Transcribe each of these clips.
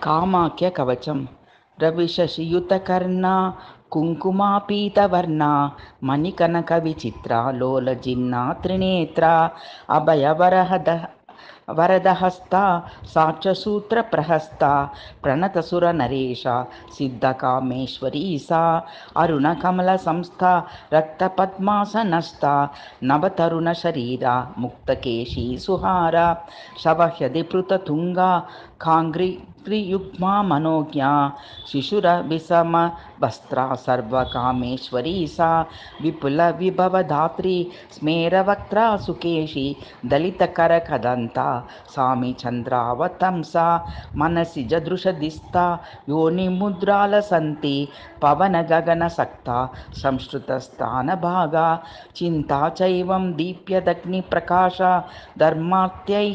కామాఖ్య కవచం రవిశశియుతకర్ణ కుంకుమాపీతవర్ణ మణికనక విచిత్ర లోలజిన్నా త్రినేత్ర అభయవరహద వరదహస్త సాక్షసూత్ర ప్రహస్త ప్రణతసుర నరేష సిద్ధకామేశ్వరీ సా అరుణ కమల సంస్థ రక్తపద్మాసనస్థ నవతరుణ శరీర ముక్తకేశీ సుహార శవహ్యది పృతతుంగ కాంగ్రి త్రియుగ్మా మనోజ్ఞా శిశుర విషమ వస్త్ర సర్వకామేశ్వరీ సా విపుల విభవధాత్రి స్మేరవక్త్ర సుకేశి దళితకర కదంత సామి చంద్రావతంస మనసి జదృషదిస్త యోని ముద్రాల సంతి పవన గగన సక్త సంస్కృత స్థాన భాగా చింతా చైవం దీప్యదగ్ని ప్రకాశ ధర్మాత్యై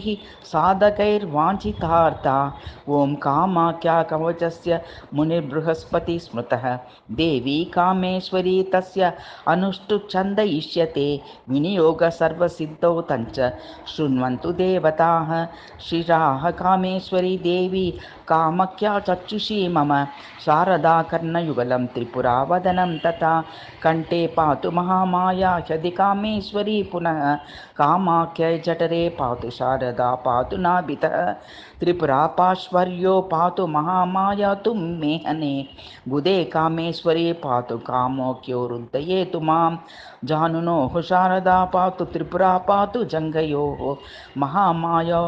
సాధకైర్వాంఛితార్థ ఓం కామాఖ్యా కవచస్య మునిర్బృహస్పతి స్మృతः దేవీ కామేశ్వరీ తస్య అనుష్టు ఛందయిష్యతే వినియోగ సర్వసిద్ధౌ తంచ శృణ్వంతు దేవతాः శ్రీరాः కామేశ్వరీ దేవి కామఖ్యా చక్షుషీ మమ శారదాకర్ణయుగలం త్రిపురావదనం తథా కంఠే పాతు మహామాయా హ్యది కామేశ్వరీ పునః కామాఖ్యై జఠరే పాతు శారదా పాతు నాభితः త్రిపురా పాశ్వర్యో పాతు మహామాయా తు మేహనే బుధే కామేశ్వరీ పాతు కామోక్యో రుద్దయేతు మాం జానునోః శారదా పాతు త్రిపురా పాతు జంగయోः మహామాయా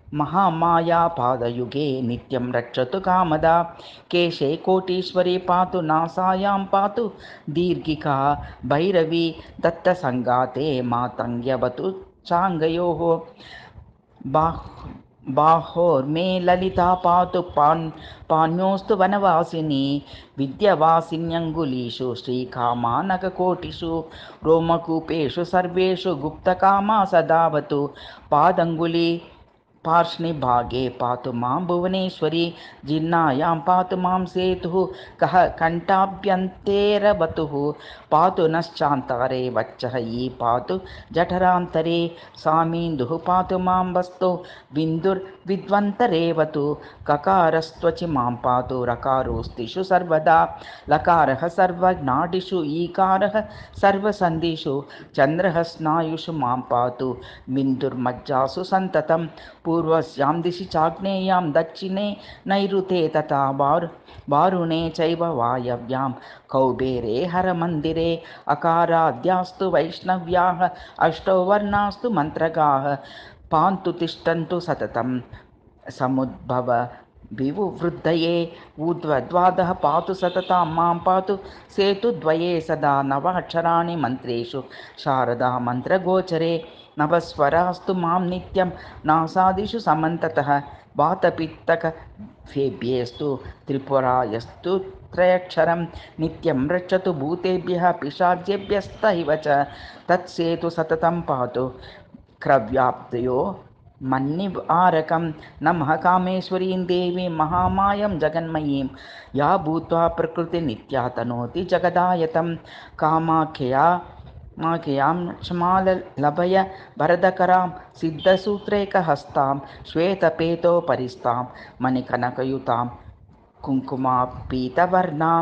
महामायापादयुगे नित्यं रक्षतु कामदा केशे कोटीश्वरी पातु नासायां पातु दीर्घिका भैरवी दत्तसङ्गाते मातङ्ग्यवतु चाङ्गयोः बाह् बाहोर्मे ललिता पातु पान् पाण्योस्तु वनवासिनी विद्यवासिन्यङ्गुलीषु श्रीकामानककोटिषु रोमकूपेषु सर्वेषु गुप्तकामा सदावतु पादङ्गुली पार्ष्णिभागे पातु मां भुवनेश्वरी जिह्नायां पातु मां सेतुः कः कण्ठाभ्यन्तेरवतुः पातु नश्चान्तरे वच्चः यी पातु जठरान्तरे सामीन्दुः पातु मां वस्तु बिन्दुर्विद्वन्तरेवतु ककारस्त्वचि मां पातु रकारोस्तिषु सर्वदा लकारः सर्वनाडिषु ईकारः सर्वसन्धिषु चन्द्रः स्नायुषु मां पातु बिन्दुर्मज्जासु सन्ततं पूर्वस्यां दिशि चाग्नेयां दक्षिणे नैऋते तथा वारु वारुणे चैव वायव्यां कौबेरे हरमन्दिरे अकाराद्यास्तु वैष्णव्याः अष्टौ वर्णास्तु मन्त्रगाः पान्तु तिष्ठन्तु सततं समुद्भव विवुवृद्धये ऊर्ध्वद्वादः पातु सततां मां पातु सेतुद्वये सदा नवाक्षराणि मन्त्रेषु शारदा मन्त्रगोचरे नवस्वरास्तु मां नित्यं नासादिषु समन्ततः वातपित्तकफेभ्येस्तु त्रिपुरायस्तु त्रयक्षरं नित्यं रक्षतु भूतेभ्यः पिशाच्यभ्यस्त इव च तत्सेतु सततं पातु क्रव्याप्तयो मन्निवारकं नमः कामेश्वरीं देवीं महामायं जगन्मयीं या भूत्वा प्रकृतिनित्या तनोति जगदायतं कामाख्यया माख्यां क्षमालभय वरदकरां सिद्धसूत्रैकहस्तां श्वेतपेतोपरिस्तां मणिकनकयुतां कुङ्कुमापीतवर्णां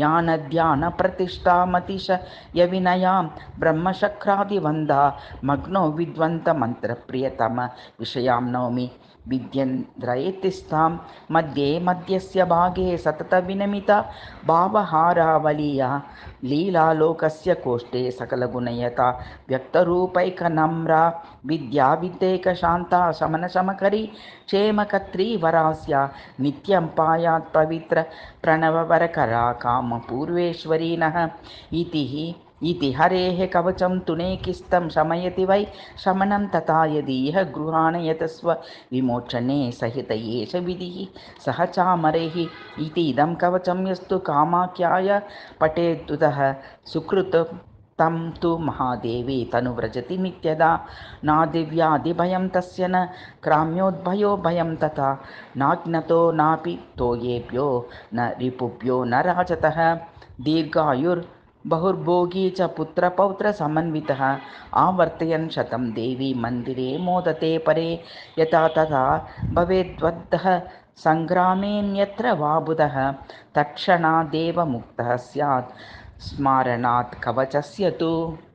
ज्ञानध्यानप्रतिष्ठामतिशयविनयां ब्रह्मशक्रादिवन्दा मग्नो विद्वन्तमन्त्रप्रियतम विषयां नौमि विद्यन्द्रयतिस्तां मध्ये मध्यस्य भागे सततविनमिता भावहारावलीया लीलालोकस्य कोष्ठे सकलगुणयता व्यक्तरूपैकनम्रा विद्याविद्यैकशान्ता शमनशमकरी क्षेमकत्री वरास्या नित्यं पायात् पवित्र प्रणववरकरा कामपूर्वेश्वरी नः इति इति हरेः कवचं तुनेकिस्तं शमयति वै शमनं तथा यदि यः गृहाणयतस्व विमोचने सहित एष विधिः सह चामरैः इति इदं कवचं यस्तु कामाख्याय पठेद्युतः सुकृत तं तु महादेवी तनुव्रजति नित्यदा नादिव्यादिभयं तस्य न क्राम्योद्भयो भयं तथा नाज्ञतो नापि तोयेभ्यो न रिपुभ्यो न राजतः दीर्घायुर् बहुर्भोगी च पुत्रपौत्रसमन्वितः आवर्तयन् शतं देवी मन्दिरे मोदते परे यथा तथा भवेद्वद्धः सङ्ग्रामेऽन्यत्र वा बुधः तत्क्षणादेव मुक्तः स्यात् स्मारणात् कवचस्य तु